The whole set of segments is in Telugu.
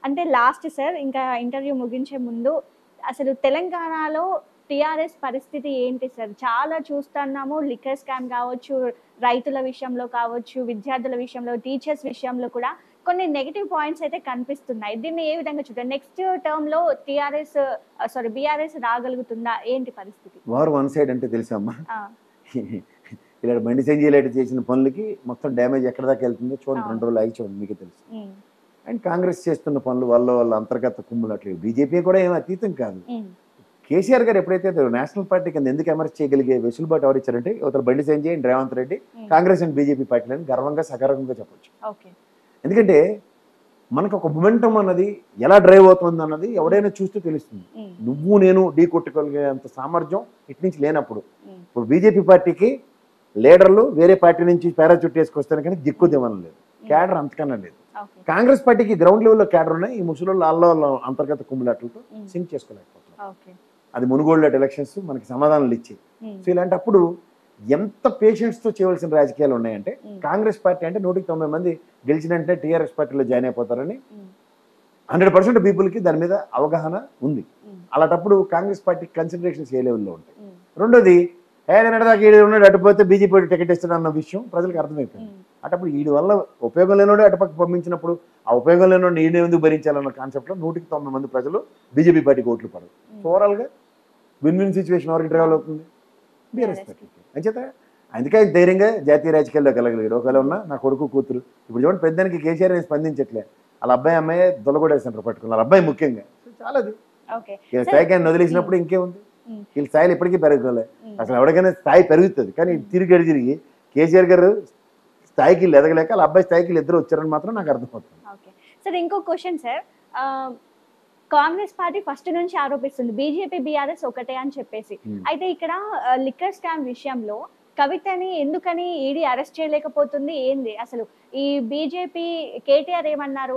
అంటే లాస్ట్ సార్ ఇంకా ఇంటర్వ్యూ ముగించే ముందు అసలు తెలంగాణలో టిఆర్ఎస్ పరిస్థితి ఏంటి సార్ చాలా చూస్తున్నాము లిక్కర్ స్కామ్ కావచ్చు రైతుల విషయంలో కావచ్చు విద్యార్థుల విషయంలో టీచర్స్ విషయంలో కూడా కొన్ని నెగిటివ్ పాయింట్స్ అయితే కనిపిస్తున్నాయి దీన్ని ఏ విధంగా చూద్దాం నెక్స్ట్ టర్మ్ లో టిఆర్ఎస్ సారీ బీఆర్ఎస్ రాగలుగుతుందా ఏంటి పరిస్థితి వారు వన్ సైడ్ అంటే తెలుసమ్మా ఆ, ఇలా బండి సంజయ్ రెడ్డి చేసిన పనులకి మొత్తం డ్యామేజ్ ఎక్కడ దాకా వెళ్తుందో చూడండి అవును. రెండు రోజులు ఆగి చూడండి మీకు తెలుసు ఉమ్, అండ్ కాంగ్రెస్ చేస్తున్న పనులు వాళ్ళ వాళ్ళ అంతర్గత కుమ్ములట్లు బీజేపీ కూడా ఏం అతీతం కాదు ఉమ్, కేసీఆర్ గారు ఎప్పుడైతే నేషనల్ పార్టీ కింద ఎందుకు ఎమర్జ్ చేయగలిగే వెసులుబాటు ఎవరు ఇచ్చారంటే ఇవతల Bandi Sanjay and Revanth Reddy um, Congress and BJP పార్టీలని గర్వంగా సగర్వంగా చెప్పొచ్చు ఓకే ఎందుకంటే మనకు ఒక మొమెంటం అన్నది ఎలా డ్రైవ్ అవుతుంది అన్నది ఎవడైనా చూస్తే తెలుస్తుంది ఉమ్, నువ్వు నేను ఢీ కొట్టుకోగలిగేంత సామర్థ్యం ఇటు నుంచి లేనప్పుడు ఉమ్, ఇప్పుడు బీజేపీ పార్టీకి లీడర్లు వేరే పార్టీ నుంచి పారాచూట్ వేసుకొస్తాను కానీ దిక్కు దివనం లేదు క్యాడర్ అంతకన్నా లేదు ఓకే కాంగ్రెస్ పార్టీకి గ్రౌండ్ లెవెల్లో క్యాడర్ ఉన్నాయి ఈ ముసలి వాళ్ళ అంతర్గత కుమ్ములాట్లతో ఉమ్, సింక్ చేసుకోలేకపోతున్నారు ఓకే అది మునుగోడు ఎలక్షన్స్ మనకి సమాధానాలు ఇచ్చాయి ఉమ్, సో ఇలాంటప్పుడు ఎంత పేషెంట్స్తో చేయవలసిన రాజకీయాలు ఉన్నాయంటే ఉమ్, కాంగ్రెస్ పార్టీ అంటే నూటికి తొంభై మంది గెలిచిన వెంటనే టీఆర్ఎస్ పార్టీలో జాయిన్ అయిపోతారని ఉమ్, హండ్రెడ్ పర్సెంట్ పీపుల్కి దాని మీద అవగాహన ఉంది ఉమ్, అలాంటప్పుడు కాంగ్రెస్ పార్టీ కన్సిడరేషన్స్ ఏ లెవెల్లో ఉంటాయి ఉమ్, రెండోది ఏదైనా దాకా ఈడు ఉన్నాడు అటుపోతే బీజేపీ టికెట్ ఇస్తాడు అన్న విషయం ప్రజలకు అర్థమైపోయింది ఉమ్, అటప్పుడు వీడి వల్ల ఉపయోగం లేనోడే అటుపక్క పంపించినప్పుడు ఆ ఉపయోగం లేనోడు ఈయన ఎందుకు భరించాలన్న కాన్సెప్ట్లో నూటికి తొంభై మంది ప్రజలు బీజేపీ పార్టీకి ఓట్లు పడరు ఉమ్, ఓవరాల్గా విన్ విన్ సిచ్యువేషన్ ఎవరికి డ్రైవ్ అవుతుంది బీఆర్ఎస్ BRS కి. పార్టీకి అంచేత అందుకే ఆయన ధైర్యంగా జాతీయ రాజకీయాల్లోకి వెళ్ళగలిగాడు ఒకవేళ ఉన్నా నా కొడుకు కూతురు ఇప్పుడు చూడండి పెద్దానికి కేసీఆర్ అని స్పందించట్లే వాళ్ళ అబ్బాయి అమ్మాయి దొలగొడేసినారు పట్టుకున్నారు వాళ్ళ అబ్బాయి ముఖ్యంగా చాలా అది ఓకే వీళ్ళ సరే. స్థాయికి ఆయన వదిలేసినప్పుడు ఇంకేముంది ఉమ్, వీళ్ళ స్థాయిలు ఎప్పటికీ పెరగలే ఉమ్, అసలు ఎవరికైనా స్థాయి పెరుగుతుంది కానీ తిరిగి అడి తిరిగి కేసీఆర్ గారు స్థాయికి వీళ్ళు ఎదగలేక వాళ్ళ అబ్బాయి స్థాయికి వీళ్ళు ఇద్దరు వచ్చారని మాత్రం నాకు అర్థమవుతుంది ఓకే సార్ ఇంకో క్వశ్చన్ సార్ ఆ, కాంగ్రెస్ పార్టీ ఫస్ట్ నుంచి ఆరోపిస్తుంది బీజేపీ బీఆర్ఎస్ ఒకటే అని చెప్పేసి Hmm. అయితే ఇక్కడ లిక్కర్ స్కామ్ విషయంలో కవితని ఎందుకని ఈడీ అరెస్ట్ చేయలేకపోతుంది ఏంది అసలు ఈ బీజేపీ కేటీఆర్ ఏమన్నారు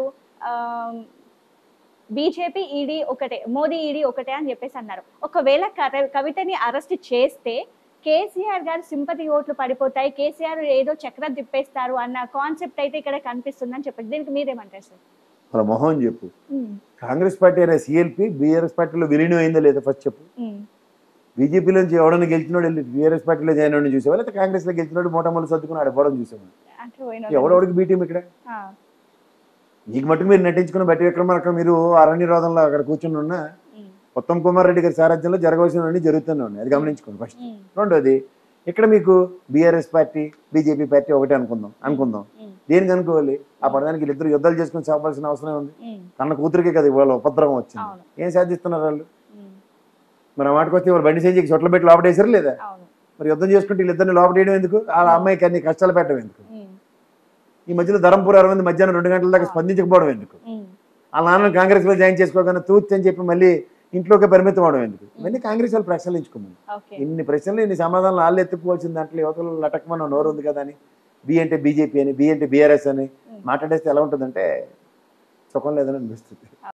బీజేపీ ఈడీ ఒకటే మోదీ ఈడీ ఒకటే అని చెప్పేసి అన్నారు ఒకవేళ కర- కవితని అరెస్ట్ చేస్తే కేసీఆర్ గారు సింపతి ఓట్లు పడిపోతాయి కేసీఆర్ ఏదో చక్రం తిప్పేస్తారు అన్న కాన్సెప్ట్ అయితే ఇక్కడ కనిపిస్తుందని చెప్పారు దీనికి మీరేమంటారు సార్ వాళ్ళ మొహం చెప్పు ఉమ్, కాంగ్రెస్ పార్టీ అనే సిఎల్పి బీఆర్ఎస్ పార్టీలో విలీనం అయిందా లేదా ఫస్ట్ చెప్పు ఉమ్, బీజేపీలోంచి ఎవడన్నా గెలిచినోడు వెళ్ళి బీఆర్ఎస్ పార్టీలో జాయిన్ అవ్వడం చూసావా లేకపోతే కాంగ్రెస్లో గెలిచినోడు మూటమూలు సర్దుకుని ఆడిపోవడం చూసావా అట్లా పోయిన ఎవడెవడికి బీటీం ఇక్కడ ఆ, మీకు మట్టుకు మీరు నటించుకున్న బట్టి విక్రమార్క మీరు అరణ్య రోధంలో అక్కడ కూర్చుని ఉన్న ఉమ్, ఉత్తమ్ కుమార్ రెడ్డి గారి సారథ్యంలో జరగవలసినవన్నీ జరుగుతూనే ఉన్నాయి అది గమనించుకోండి ఫస్ట్ ఉమ్, రెండోది ఇక్కడ మీకు బీఆర్ఎస్ పార్టీ బీజేపీ పార్టీ ఒకటే అనుకుందాం అనుకుందాం ఉమ్, దేనికి అనుకోవాలి ఆ పడడానికి వీళ్ళిద్దరు యుద్ధాలు చేసుకుని చాపాల్సిన అవసరం ఉంది ఉమ్, కన్న కూతురికే కదా ఇవాళ ఉపద్రవం వచ్చింది అవును ఏం సాధిస్తున్నారు వాళ్ళు ఉమ్, మరి ఆ మాటకు వస్తే వాళ్ళు బండి సంజయ్కి చొట్ల పెట్టి లోపడేసారు లేదా అవును మరి యుద్ధం చేసుకుంటే వీళ్ళిద్దరిని లోపడేయడం ఎందుకు ఆ అమ్మాయికి అన్ని కష్టాలు పెట్టడం ఎందుకు ఉమ్, ఈ మధ్యలో ధరంపూర్ అరవింద్ మధ్యాహ్నం రెండు గంటల దాకా స్పందించకపోవడం ఎందుకు ఉమ్, ఆ నాన్న కాంగ్రెస్ లో జాయిన్ చేసుకోగానే తూర్చి అని చెప్పి మళ్ళీ ఇంట్లోకి పరిమితం అవడం ఎందుకు ఇవన్నీ కాంగ్రెస్ వాళ్ళు ప్రశ్నలించుకున్నాను ఓకే ఇన్ని ప్రశ్నలు ఇన్ని సమాధానాలు వాళ్ళు ఎత్తుకోవాల్సిన దాంట్లో యువతలు లటకమన్న నోరు ఉంది కదా అని బి అంటే బీజేపీ అని బి అంటే బీఆర్ఎస్ అని ఉమ్. మాట్లాడేస్తే ఎలా ఉంటుందంటే సుఖం లేదని అనిపిస్తుంది